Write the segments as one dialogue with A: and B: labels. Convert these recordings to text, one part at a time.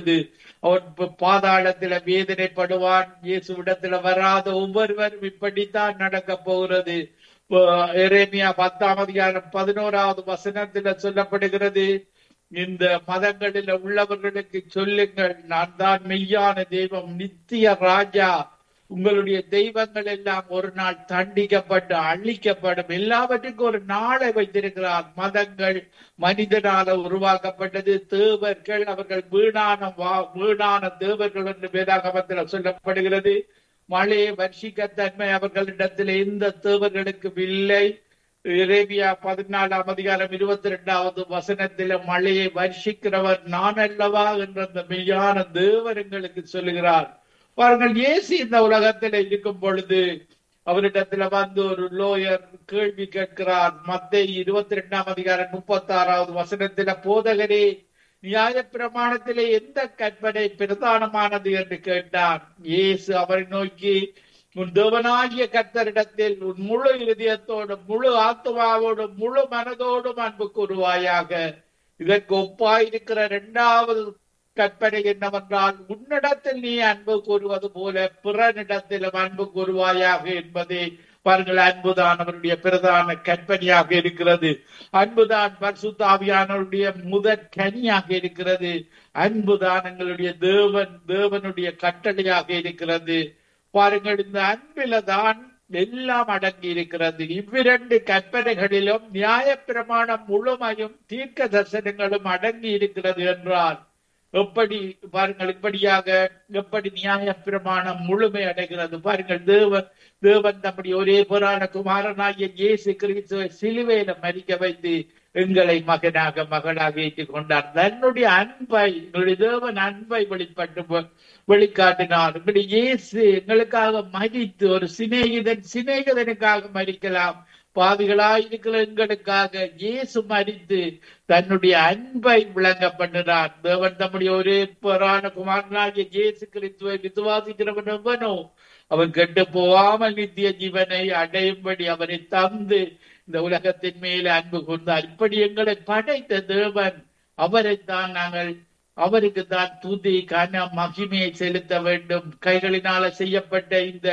A: பொழுது அவன் ப- பாதாளத்தில வேதனைப்படுவான் இயேசுவிடத்துல வராத ஒவ்வொருவரும் இப்படித்தான் நடக்க போகிறது இப்போ எரேமியா பத்தாம் அதிகாரம் பதினோராவது வசனத்துல சொல்லப்படுகிறது இந்த மதங்களில் உள்ளவர்களுக்கு சொல்லுங்கள் நான் தான் மெய்யான தெய்வம் நித்திய ராஜா உங்களுடைய தெய்வங்கள் எல்லாம் ஒரு நாள் தண்டிக்கப்பட்டு அழிக்கப்படும் எல்லாவற்றுக்கும் ஒரு நாளை வைத்திருக்கிறார் மதங்கள் மனிதனால உருவாக்கப்பட்டது தேவர்கள் அவர்கள் வீணான வா- வீணான தேவர்கள் என்று வேதாகமத்தில் சொல்லப்படுகிறது மழையை வர்ஷிக்கத்தன்மை அவர்களிடத்தில் எந்த தேவர்களுக்கும் இல்லை எரேமியா பதினாலாம் அதிகாரம் இருபத்தி ரெண்டாவது வசனத்தில மழையை வர்ஷிக்கிறவர் நான் அல்லவா என்ற அந்த மெய்யான தேவர் எங்களுக்கு சொல்லுகிறார் பாருங்கள் இயேசு இந்த உலகத்தில் இருக்கும் பொழுது அவரிடத்துல வந்து ஒரு லோயர் கேள்வி கேட்கிறார் மத்திய இருபத்தி ரெண்டாம் அதிகாரம் முப்பத்தி ஆறாவது வசனத்தில போதகரே நியாய பிரமாணத்திலே எந்த கற்பனை பிரதானமானது என்று கேட்டான் இயேசு அவரை நோக்கி உன் தேவனாகிய கர்த்தரிடத்தில் உன் முழு இருதயத்தோடும் முழு ஆத்மாவோடும் முழு மனதோடும் அன்பு கூறுவாயாக இதற்கு ஒப்பாயிருக்கிற இரண்டாவது கற்பனை என்னவென்றால் உன்னிடத்தில் நீ அன்பு கூறுவது போல பிறனிடத்திலும் அன்பு கூறுவாயாக என்பதே பாருங்கள் அன்புதான் அவருடைய பிரதான கற்பனையாக இருக்கிறது அன்புதான் பரிசுத்தாவியானவருடைய முதற் கனியாக இருக்கிறது அன்புதான் எங்களுடைய தேவன் தேவனுடைய கட்டளையாக இருக்கிறது பாருங்கள் இந்த அன்பில தான் எல்லாம் அடங்கி இருக்கிறது இவ்விரண்டு கற்பனைகளிலும் நியாயப்பிரமாணம் முழுமையும் தீர்க்க தரிசனங்களும் அடங்கி இருக்கிறது என்றால் எப்படி பாருங்கள் இப்படியாக எப்படி நியாய பிரமாணம் முழுமை அடைகிறது பாருங்கள் தேவன் தேவன் நம்முடைய ஒரே புராண குமாரனாகிய இயேசு கிறிஸ்துவை சிலுவையில மறிக்க வைத்து எங்களை மகனாக மகளாக ஏற்றுக் கொண்டார் தன்னுடைய அன்பை எங்களுடைய தேவன் அன்பை வெளிப்பட்டு வ- வெளிக்காட்டினார் இப்படி இயேசு எங்களுக்காக மறித்து ஒரு சிநேகிதன் சிநேகிதனுக்காக மறிக்கலாம் பாவிகளாயிருக்கிற எங்களுக்காக இயேசு மறித்து தன்னுடைய அன்பை விளங்க பண்ணினார் தேவன் தம்முடைய ஒரே புராண குமாரனாகிய இயேசு கிறிஸ்துவை விசுவாசிக்கிறவன் எவனோ அவன் கெட்டு போகாமல் நித்திய ஜீவனை அடையும்படி அவரை தந்து இந்த உலகத்தின் மேல அன்பு கூர்ந்தார் இப்படி எங்களை படைத்த தேவன் அவரைத்தான் நாங்கள் அவருக்கு தான் துதி கன மகிமையை செலுத்த வேண்டும் கைகளினால செய்யப்பட்ட இந்த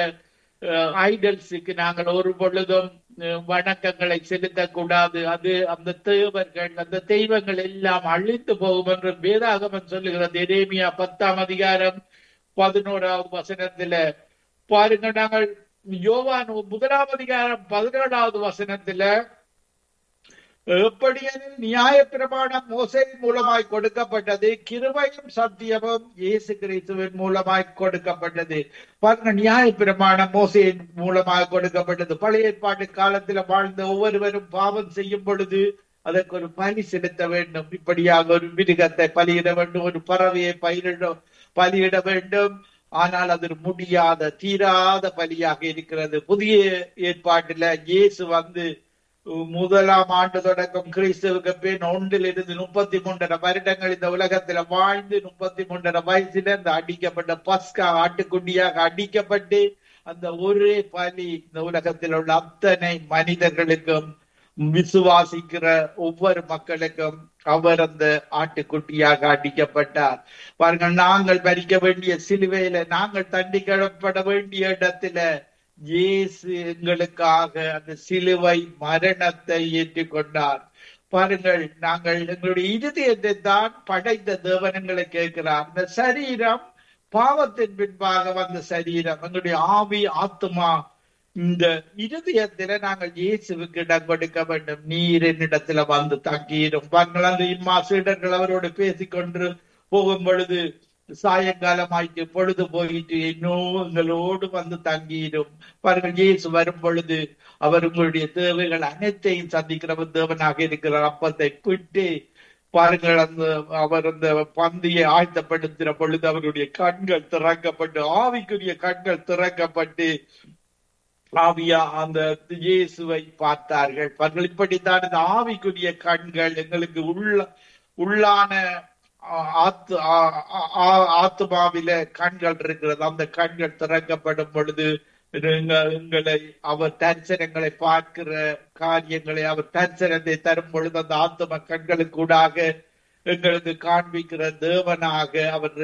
A: ஐடல்ஸுக்கு நாங்கள் ஒரு பொழுதும் அஹ், வணக்கங்களை செலுத்தக்கூடாது அது அந்த தேவர்கள் அந்த தெய்வங்கள் எல்லாம் அழிந்து போகும் என்று வேதாகமம் சொல்லுகிறது எரேமியா பத்தாம் அதிகாரம் பதினோராவது வசனத்துல பாருங்க நாங்கள் யோவான் முதலாம் அதிகாரம் பதினேழாவது வசனத்துல எப்படியெனில் நியாய பிரமாணம் மோசையின் மூலமாய் கொடுக்கப்பட்டது கிருபையும் சத்தியமும் இயேசு கிறிஸ்துவின் மூலமாய் கொடுக்கப்பட்டது பாருங்க நியாய பிரமாணம் மோசையின் மூலமாக கொடுக்கப்பட்டது பழைய ஏற்பாட்டு காலத்துல வாழ்ந்த ஒவ்வொருவரும் பாவம் செய்யும் பொழுது அதற்கு ஒரு பலி செலுத்த வேண்டும் இப்படியாக ஒரு மிருகத்தை பலியிட வேண்டும் ஒரு பறவையை பயிரிட பலியிட வேண்டும் ஆனால் அது ஒரு முடியாத தீராத பலியாக இருக்கிறது புதிய ஏற்பாட்டில இயேசு வந்து முதலாம் ஆண்டு தொடக்கம் கிறிஸ்துவுக்கு பின் ஒன்றிலிருந்து முப்பத்தி மூன்றரை வருடங்கள் இந்த உலகத்துல வாழ்ந்து முப்பத்தி மூன்றரை வயசுல இந்த அடிக்கப்பட்ட பஸ்கா ஆட்டுக்குண்டியாக அடிக்கப்பட்டு அந்த ஒரே பலி இந்த உலகத்தில் உள்ள அத்தனை மனிதர்களுக்கும் விசுவாசிக்கிற ஒவ்வொரு மக்களுக்கும் அவர் அந்த ஆட்டுக்குட்டியாக அடிக்கப்பட்டார் பாருங்கள் நாங்கள் மறிக்க வேண்டிய சிலுவையில நாங்கள் தண்டிக்கப்பட வேண்டிய இடத்துல இயேசு எங்களுக்காக அந்த சிலுவை மரணத்தை ஏற்றுக்கொண்டார் பாருங்கள் நாங்கள் எங்களுடைய இருதயத்தை தான் படைத்த தேவனங்களை கேட்கிறார் அந்த சரீரம் பாவத்தின் பின்பாக வந்த சரீரம் எங்களுடைய ஆவி ஆத்துமா இந்த இருதயத்தில நாங்கள் இயேசுவுக்கு இடம் கொடுக்க வேண்டும் நீர் என்னிடத்துல வந்து தங்கியிரும் பாருங்கள் அந்த இம்மா சீடர்கள் அவரோடு பேசிக்கொண்டு போகும் பொழுது சாயங்காலம் ஆயிட்டு பொழுது போயிட்டு இன்னும் எங்களோடு வந்து தங்கியிடும் பாருங்கள் இயேசு வரும் பொழுது அவர் உங்களுடைய தேவைகள் அனைத்தையும் சந்திக்கிற தேவனாக இருக்கிற அப்பத்தை பிட்டு பாருங்கள் அந்த அவர் அந்த பந்தியை ஆழ்த்தப்படுத்துகிற பொழுது அவருடைய கண்கள் திறக்கப்பட்டு ஆவிக்குரிய கண்கள் திறக்கப்பட்டு ஆவியா அந்த இயேசுவை பார்த்தார்கள் பாருங்கள் இப்படித்தான் இந்த ஆவிக்குரிய கண்கள் எங்களுக்கு உள்ள உள்ளான ஆத்து ஆத்மாவில கண்கள் இருக்கிறது அந்த கண்கள் திறக்கப்படும் பொழுது எங்களை அவர் தரிசனங்களை பார்க்கிற காரியங்களை அவர் தரிசனத்தை தரும் பொழுது அந்த ஆத்ம கண்களுக்கு கூடாக எங்களுக்கு காண்பிக்கிற தேவனாக அவர்